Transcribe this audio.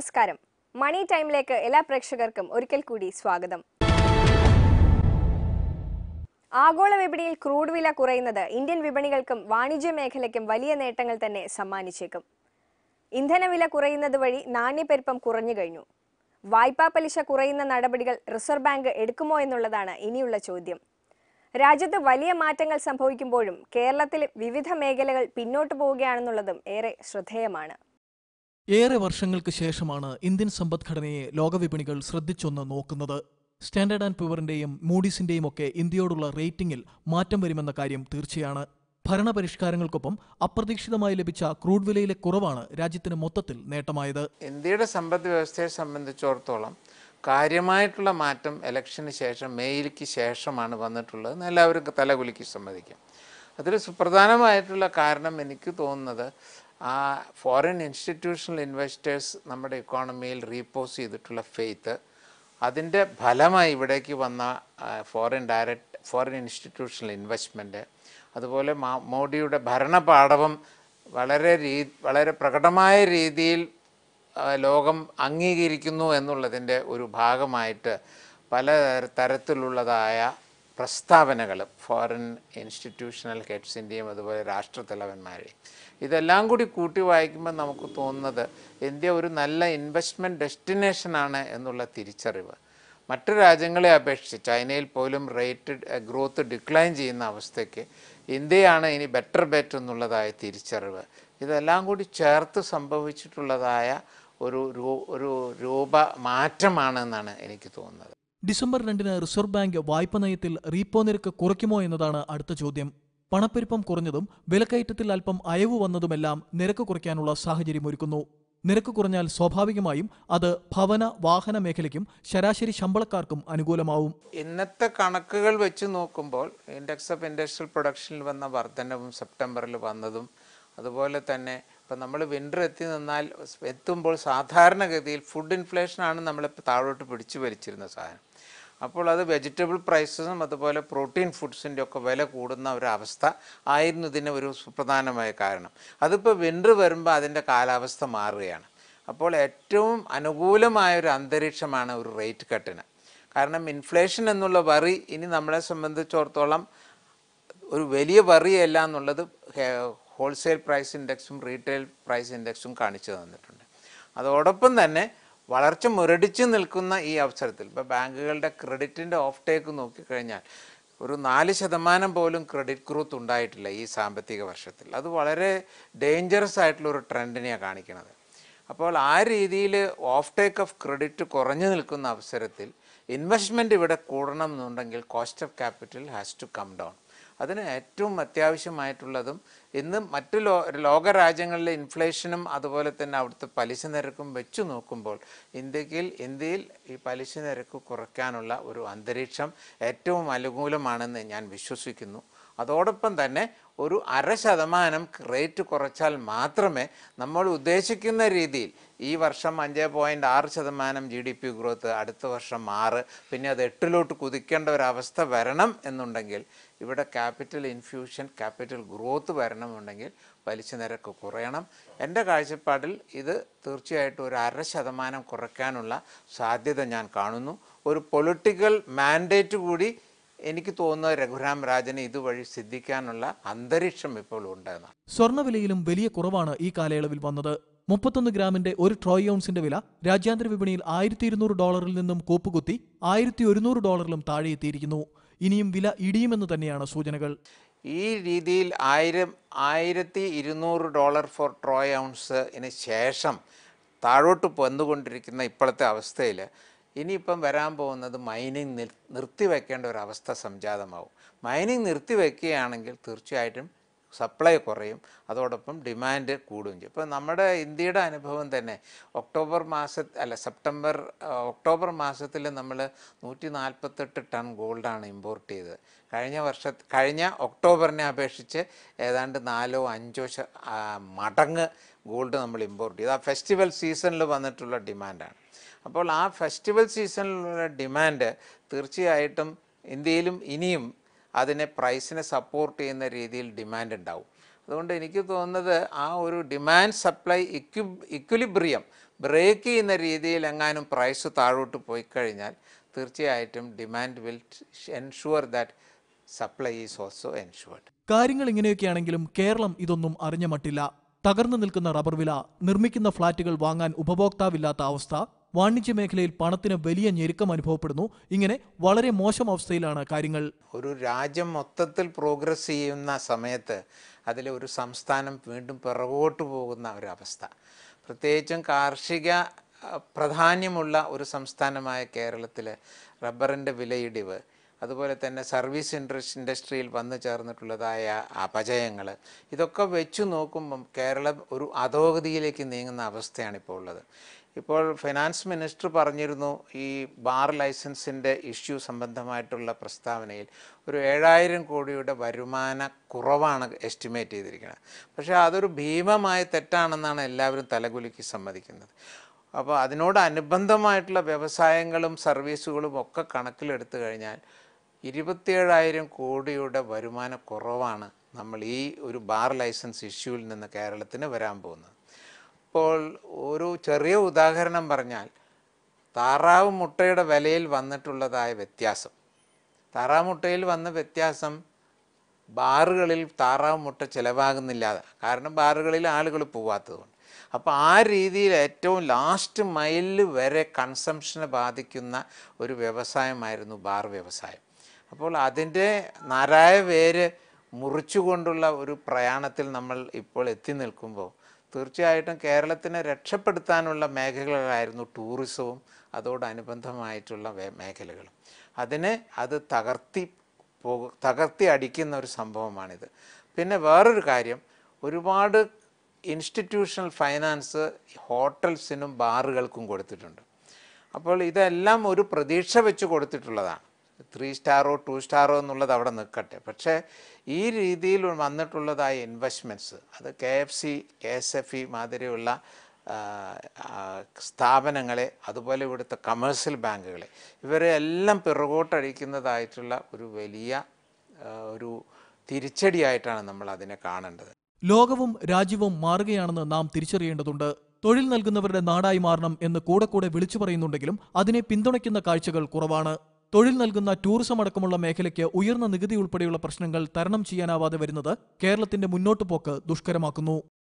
നമസ്കാരം മണി ടൈമിലേക്ക് എല്ലാ പ്രേക്ഷകർക്കും ഒരിക്കൽ കൂടി സ്വാഗതം ആഗോള വിപണിയിൽ ക്രൂഡ് വില കുറയുന്നത് ഇന്ത്യൻ വിപണികൾക്കും വാണിജ്യ മേഖലയ്ക്കും വലിയ നേട്ടങ്ങൾ തന്നെ സമ്മാനിച്ചേക്കും ഇന്ധനവില കുറയുന്നത് വഴി നാണ്യപ്പെരുപ്പം കുറഞ്ഞു കഴിഞ്ഞു വായ്പാ പലിശ കുറയുന്ന നടപടികൾ റിസർവ് ബാങ്ക് എടുക്കുമോ എന്നുള്ളതാണ് ഇനിയുള്ള ചോദ്യം രാജ്യത്ത് വലിയ മാറ്റങ്ങൾ സംഭവിക്കുമ്പോഴും കേരളത്തിൽ വിവിധ മേഖലകൾ പിന്നോട്ട് പോവുകയാണെന്നുള്ളതും ഏറെ ശ്രദ്ധേയമാണ് ഏറെ വർഷങ്ങൾക്ക് ശേഷമാണ് ഇന്ത്യൻ സമ്പദ്ഘടനയെ ലോകവിപണികൾ ശ്രദ്ധിച്ചൊന്ന് നോക്കുന്നത് സ്റ്റാൻഡേർഡ് ആൻഡ് പുവറിന്റെയും മൂഡീസിന്റെയും ഒക്കെ ഇന്ത്യയോടുള്ള റേറ്റിംഗിൽ മാറ്റം വരുമെന്ന കാര്യം തീർച്ചയാണ് ഭരണപരിഷ്കാരങ്ങൾക്കൊപ്പം അപ്രതീക്ഷിതമായി ലഭിച്ച ക്രൂഡ് വിലയിലെ കുറവാണ് രാജ്യത്തിന് മൊത്തത്തിൽ നേട്ടമായത് ഇന്ത്യയുടെ സമ്പദ് വ്യവസ്ഥയെ സംബന്ധിച്ചിടത്തോളം കാര്യമായിട്ടുള്ള മാറ്റം ഇലക്ഷന് ശേഷം മെയ്ക്ക് ശേഷമാണ് വന്നിട്ടുള്ളത് എന്ന് എല്ലാവരും തലകുലുക്കി സമ്മതിക്കും അതിൽ സുപ്രധാനമായിട്ടുള്ള കാരണം എനിക്ക് തോന്നുന്നത് ആ ഫോറിൻ ഇൻസ്റ്റിറ്റ്യൂഷണൽ ഇൻവെസ്റ്റേഴ്സ് നമ്മുടെ ഇക്കോണമിയിൽ റീപോസ് ചെയ്തിട്ടുള്ള ഫെയ്ത്ത് അതിൻ്റെ ഫലമായി ഇവിടേക്ക് വന്ന foreign direct foreign institutional investment അതുപോലെ മാ- മോഡിയുടെ ഭരണപാടവം വളരെ രീ വളരെ പ്രകടമായ രീതിയിൽ ആ, ലോകം അംഗീകരിക്കുന്നു എന്നുള്ളതിൻ്റെ ഒരു ഭാഗമായിട്ട് പല തര- തരത്തിലുള്ളതായ പ്രസ്താവനകൾ ഫോറിൻ ഇൻസ്റ്റിറ്റ്യൂഷണൽ ഹെഡ്സിൻ്റെയും അതുപോലെ രാഷ്ട്രത്തലവന്മാരെയും ഇതെല്ലാം കൂടി കൂട്ടി വായിക്കുമ്പോൾ നമുക്ക് തോന്നുന്നത് ഇന്ത്യ ഒരു നല്ല ഇൻവെസ്റ്റ്മെൻറ്റ് ഡെസ്റ്റിനേഷനാണ് എന്നുള്ള തിരിച്ചറിവ് മറ്റു രാജ്യങ്ങളെ അപേക്ഷിച്ച് ചൈനയിൽ പോലും റേറ്റ് ഗ്രോത്ത് ഡിക്ലൈൻ ചെയ്യുന്ന അവസ്ഥയ്ക്ക് ഇന്ത്യയാണ് ഇനി ബെറ്റർ ബെറ്റ് എന്നുള്ളതായ തിരിച്ചറിവ് ഇതെല്ലാം കൂടി ചേർത്ത് സംഭവിച്ചിട്ടുള്ളതായ ഒരു രൂ- ഒരു രൂപ മാറ്റമാണെന്നാണ് എനിക്ക് തോന്നുന്നത് ഡിസംബർ രണ്ടിന് റിസർവ് ബാങ്ക് വായ്പ നയത്തിൽ റീപ്പോ നിരക്ക് കുറയ്ക്കുമോ എന്നതാണ് അടുത്ത ചോദ്യം പണപ്പെരുപ്പം കുറഞ്ഞതും വിലക്കയറ്റത്തിൽ അല്പം അയവ് വന്നതുമെല്ലാം നിരക്ക് കുറയ്ക്കാനുള്ള സാഹചര്യമൊരുക്കുന്നു നിരക്ക് കുറഞ്ഞാൽ സ്വാഭാവികമായും അത് ഭവന വാഹന മേഖലയ്ക്കും ശരാശരി ശമ്പളക്കാർക്കും അനുകൂലമാവും ഇന്നത്തെ കണക്കുകൾ വെച്ച് നോക്കുമ്പോൾ ഇൻഡെക്സ് ഓഫ് ഇൻഡസ്ട്രിയൽ പ്രൊഡക്ഷനിൽ വന്ന വർധനവും സെപ്റ്റംബറിൽ വന്നതും അതുപോലെ തന്നെ ഇപ്പം നമ്മൾ വിൻ്റർ എത്തി നിന്നാൽ എത്തുമ്പോൾ സാധാരണഗതിയിൽ ഫുഡ് ഇൻഫ്ലേഷനാണ് നമ്മളിപ്പോൾ താഴോട്ട് പിടിച്ചു വലിച്ചിരുന്ന സാധനം അപ്പോൾ അത് വെജിറ്റബിൾ പ്രൈസസും അതുപോലെ പ്രോട്ടീൻ ഫുഡ്സിൻ്റെ ഒക്കെ വില കൂടുന്ന ഒരു അവസ്ഥ ആയിരുന്നു ഇതിന് ഒരു സുപ്രധാനമായ കാരണം അതിപ്പോൾ വിൻ്റർ വരുമ്പോൾ അതിൻ്റെ കാലാവസ്ഥ മാറുകയാണ് അപ്പോൾ ഏറ്റവും അനുകൂലമായ ഒരു അന്തരീക്ഷമാണ് ഒരു റേറ്റ് കട്ടിന് കാരണം ഇൻഫ്ലേഷൻ എന്നുള്ള വറി ഇനി നമ്മളെ സംബന്ധിച്ചിടത്തോളം ഒരു വലിയ വറിയല്ല എന്നുള്ളത് ഹോൾസെയിൽ പ്രൈസ് ഇൻഡെക്സും റീറ്റെയിൽ പ്രൈസ് ഇൻഡെക്സും കാണിച്ചു തന്നിട്ടുണ്ട് അതോടൊപ്പം തന്നെ വളർച്ച മുരടിച്ച് നിൽക്കുന്ന ഈ അവസരത്തിൽ ഇപ്പോൾ ബാങ്കുകളുടെ ക്രെഡിറ്റിൻ്റെ ഓഫ് ടേക്ക് നോക്കിക്കഴിഞ്ഞാൽ ഒരു നാല് ശതമാനം പോലും ക്രെഡിറ്റ് ഗ്രോത്ത് ഉണ്ടായിട്ടില്ല ഈ സാമ്പത്തിക വർഷത്തിൽ അത് വളരെ ഡേഞ്ചറസ് ആയിട്ടുള്ള ഒരു ട്രെൻഡിനെയാണ് കാണിക്കുന്നത് അപ്പോൾ ആ രീതിയിൽ ഓഫ് ടേക്ക് ഓഫ് ക്രെഡിറ്റ് കുറഞ്ഞു നിൽക്കുന്ന അവസരത്തിൽ ഇൻവെസ്റ്റ്മെൻറ്റ് ഇവിടെ കൂടണം എന്നുണ്ടെങ്കിൽ cost of capital has to come down അതിന് ഏറ്റവും അത്യാവശ്യമായിട്ടുള്ളതും ഇന്ന് മറ്റു ലോ ലോകരാജ്യങ്ങളിലെ ഇൻഫ്ലേഷനും അതുപോലെ തന്നെ അവിടുത്തെ പലിശ നിരക്കും വെച്ച് നോക്കുമ്പോൾ ഇന്ത്യയിൽ ഇന്ത്യയിൽ ഈ പലിശ നിരക്ക് കുറയ്ക്കാനുള്ള ഒരു അന്തരീക്ഷം ഏറ്റവും അനുകൂലമാണെന്ന് ഞാൻ വിശ്വസിക്കുന്നു അതോടൊപ്പം തന്നെ ഒരു അര ശതമാനം റേറ്റ് കുറച്ചാൽ മാത്രമേ നമ്മൾ ഉദ്ദേശിക്കുന്ന രീതിയിൽ ഈ വർഷം അഞ്ച് പോയിൻറ്റ് ആറ് ശതമാനം ജി ഡി പി ഗ്രോത്ത് അടുത്ത വർഷം ആറ് പിന്നെ അത് എട്ടിലോട്ട് കുതിക്കേണ്ട ഒരവസ്ഥ വരണം എന്നുണ്ടെങ്കിൽ ഇവിടെ ക്യാപിറ്റൽ ഇൻഫ്യൂഷൻ ക്യാപിറ്റൽ ഗ്രോത്ത് വരണമെന്നുണ്ടെങ്കിൽ പലിശ നിരക്ക് കുറയണം എൻ്റെ കാഴ്ചപ്പാടിൽ ഇത് തീർച്ചയായിട്ടും ഒരു അര ശതമാനം കുറയ്ക്കാനുള്ള സാധ്യത ഞാൻ കാണുന്നു ഒരു പൊളിറ്റിക്കൽ മാൻഡേറ്റ് കൂടി എനിക്ക് തോന്നുന്നത് രഘുരാം രാജന് ഇതുവഴി സിദ്ധിക്കാനുള്ള അന്തരീക്ഷം ഇപ്പോൾ ഉണ്ടെന്നാണ് സ്വർണ്ണവിലയിലും വലിയ കുറവാണ് ഈ കാലയളവിൽ വന്നത് മുപ്പത്തൊന്ന് ഗ്രാമിന്റെ ഒരു ട്രോയ് ഔൺസിന്റെ വില രാജ്യാന്തര വിപണിയിൽ ആയിരത്തി ഇരുന്നൂറ് ഡോളറിൽ നിന്നും കൂപ്പുകുത്തി ആയിരത്തി ഒരുന്നൂറ് ഡോളറിലും താഴെ എത്തിയിരിക്കുന്നു ഇനിയും വില ഇടിയുമെന്ന് തന്നെയാണ് സൂചനകൾ ഈ രീതിയിൽ ആയിരം ആയിരത്തി ഇരുന്നൂറ് ഡോളർ ഫോർ ട്രോയ് ഔൺസിന് ശേഷം താഴോട്ട് വന്നുകൊണ്ടിരിക്കുന്ന ഇപ്പോഴത്തെ അവസ്ഥയിൽ ഇനിയിപ്പം വരാൻ പോകുന്നത് മൈനിങ് നിർ നിർത്തിവെക്കേണ്ട ഒരു അവസ്ഥ സംജാതമാവും മൈനിങ് നിർത്തിവെക്കുകയാണെങ്കിൽ തീർച്ചയായിട്ടും സപ്ലൈ കുറയും അതോടൊപ്പം ഡിമാൻഡ് കൂടുകയും ചെയ്യും ഇപ്പോൾ നമ്മുടെ ഇന്ത്യയുടെ അനുഭവം തന്നെ ഒക്ടോബർ മാസ അല്ല സെപ്റ്റംബർ ആ, ഒക്ടോബർ മാസത്തിൽ നമ്മൾ നൂറ്റി നാൽപ്പത്തെട്ട് ടൺ ഗോൾഡാണ് ഇമ്പോർട്ട് ചെയ്തത് കഴിഞ്ഞ വർഷ കഴിഞ്ഞ ഒക്ടോബറിനെ അപേക്ഷിച്ച് ഏതാണ്ട് നാലോ അഞ്ചോ ശ ആ, മടങ്ങ് ഗോൾഡ് നമ്മൾ ഇമ്പോർട്ട് ചെയ്തു ആ ഫെസ്റ്റിവൽ സീസണിൽ വന്നിട്ടുള്ള ഡിമാൻഡാണ് അപ്പോൾ ആ ഫെസ്റ്റിവൽ സീസണിലുള്ള ഡിമാൻഡ് തീർച്ചയായിട്ടും ഇന്ത്യയിലും ഇനിയും അതിനെ പ്രൈസിനെ സപ്പോർട്ട് ചെയ്യുന്ന രീതിയിൽ ഡിമാൻഡ് ഉണ്ടാവും അതുകൊണ്ട് എനിക്ക് തോന്നുന്നത് ആ ഒരു ഡിമാൻഡ് സപ്ലൈ ഇക്വി ഇക്വിലിബ്രിയം ബ്രേക്ക് ചെയ്യുന്ന രീതിയിൽ എങ്ങാനും പ്രൈസ് താഴോട്ട് പോയി കഴിഞ്ഞാൽ തീർച്ചയായിട്ടും demand will ensure that supply is also ensured കാര്യങ്ങൾ ഇങ്ങനെയൊക്കെയാണെങ്കിലും കേരളം ഇതൊന്നും അറിഞ്ഞ മട്ടില്ല തകർന്നു നിൽക്കുന്ന റബ്ബർ വില നിർമ്മിക്കുന്ന ഫ്ളാറ്റുകൾ വാങ്ങാൻ ഉപഭോക്താവില്ലാത്ത അവസ്ഥ വാണിജ്യ മേഖലയിൽ പണത്തിന് വലിയ ഞെരുക്കം അനുഭവപ്പെടുന്നു ഇങ്ങനെ വളരെ മോശം അവസ്ഥയിലാണ് കാര്യങ്ങൾ ഒരു രാജ്യം മൊത്തത്തിൽ പ്രോഗ്രസ് ചെയ്യുന്ന സമയത്ത് അതിൽ ഒരു സംസ്ഥാനം വീണ്ടും പിറകോട്ട് പോകുന്ന ഒരവസ്ഥ പ്രത്യേകിച്ചും കാർഷിക അഹ്, പ്രാധാന്യമുള്ള ഒരു സംസ്ഥാനമായ കേരളത്തിൽ റബ്ബറിൻ്റെ വിലയിടിവ് അതുപോലെ തന്നെ സർവീസ് ഇൻഡസ്ട്രി ഇൻഡസ്ട്രിയിൽ വന്നു ചേർന്നിട്ടുള്ളതായ അപജയങ്ങൾ ഇതൊക്കെ വെച്ചു നോക്കുമ്പം കേരളം ഒരു അധോഗതിയിലേക്ക് നീങ്ങുന്ന അവസ്ഥയാണ് ഇപ്പോൾ ഉള്ളത് ഇപ്പോൾ ഫിനാൻസ് മിനിസ്റ്റർ പറഞ്ഞിരുന്നു ഈ ബാർ ലൈസൻസിൻ്റെ ഇഷ്യൂ സംബന്ധമായിട്ടുള്ള പ്രസ്താവനയിൽ ഒരു ഏഴായിരം കോടിയുടെ വരുമാന കുറവാണ് എസ്റ്റിമേറ്റ് ചെയ്തിരിക്കുന്നത് പക്ഷേ അതൊരു ഭീമമായ തെറ്റാണെന്നാണ് എല്ലാവരും തലകുലുക്കി സമ്മതിക്കുന്നത് അപ്പോൾ അതിനോട് അനുബന്ധമായിട്ടുള്ള വ്യവസായങ്ങളും സർവീസുകളും ഒക്കെ കണക്കിലെടുത്തു കഴിഞ്ഞാൽ ഇരുപത്തിയേഴായിരം കോടിയുടെ വരുമാന കുറവാണ് നമ്മൾ ഈ ഒരു ബാർ ലൈസൻസ് ഇഷ്യൂവിൽ നിന്ന് കേരളത്തിന് വരാൻ പോകുന്നത് ഇപ്പോൾ ഒരു ചെറിയ ഉദാഹരണം പറഞ്ഞാൽ താറാവ് മുട്ടയുടെ വിലയിൽ വന്നിട്ടുള്ളതായ വ്യത്യാസം താറാവ് മുട്ടയിൽ വന്ന വ്യത്യാസം ബാറുകളിൽ താറാവ് മുട്ട ചിലവാകുന്നില്ല കാരണം ബാറുകളിൽ ആളുകൾ പോവാത്തതുകൊണ്ട് അപ്പോൾ ആ രീതിയിൽ ഏറ്റവും ലാസ്റ്റ് മൈലിൽ വരെ കൺസംഷനെ ബാധിക്കുന്ന ഒരു വ്യവസായമായിരുന്നു ബാർ വ്യവസായം അപ്പോൾ അതിൻ്റെ നാരായ വേര് മുറിച്ചുകൊണ്ടുള്ള ഒരു പ്രയാണത്തിൽ നമ്മൾ ഇപ്പോൾ എത്തി നിൽക്കുമ്പോൾ തീർച്ചയായിട്ടും കേരളത്തിനെ രക്ഷപ്പെടുത്താനുള്ള മേഖലകളായിരുന്നു ടൂറിസവും അതോടനുബന്ധമായിട്ടുള്ള വേ- മേഖലകളും അതിനെ അത് തകർത്തി പോകു തകർത്തി അടിക്കുന്ന ഒരു സംഭവമാണിത് പിന്നെ വേറൊരു കാര്യം ഒരുപാട് ഇൻസ്റ്റിറ്റ്യൂഷണൽ ഫൈനാൻസ് ഹോട്ടൽസിനും ബാറുകൾക്കും കൊടുത്തിട്ടുണ്ട് അപ്പോൾ ഇതെല്ലാം ഒരു പ്രതീക്ഷ വെച്ച് കൊടുത്തിട്ടുള്ളതാണ് ത്രീ സ്റ്റാറോ ടു സ്റ്റാറോ എന്നുള്ളത് അവിടെ നിൽക്കട്ടെ പക്ഷേ ഈ രീതിയിൽ വന്നിട്ടുള്ളതായ ഇൻവെസ്റ്റ്മെൻറ്റ്സ് അത് K F C K S F E മാതിരിയുള്ള ആ, ആ, സ്ഥാപനങ്ങളെ അതുപോലെ ഇവിടുത്തെ കമേഴ്സ്യൽ ബാങ്കുകളെ ഇവരെ എല്ലാം പിറകോട്ടടിക്കുന്നതായിട്ടുള്ള ഒരു വലിയ ആ, ഒരു തിരിച്ചടിയായിട്ടാണ് നമ്മൾ അതിനെ കാണേണ്ടത് ലോകവും രാജ്യവും മാറുകയാണെന്ന് നാം തിരിച്ചറിയേണ്ടതുണ്ട് തൊഴിൽ നൽകുന്നവരുടെ നാടായി മാറണം എന്ന് കൂടെ കൂടെ വിളിച്ചു പറയുന്നുണ്ടെങ്കിലും അതിനെ പിന്തുണയ്ക്കുന്ന കാഴ്ചകൾ കുറവാണ് തൊഴിൽ നൽകുന്ന ടൂറിസം അടക്കമുള്ള മേഖലയ്ക്ക് ഉയർന്ന നികുതി ഉൾപ്പെടെയുള്ള പ്രശ്നങ്ങൾ തരണം ചെയ്യാനാവാതെ വരുന്നത് കേരളത്തിന്റെ മുന്നോട്ടു പോക്ക് ദുഷ്കരമാക്കുന്നു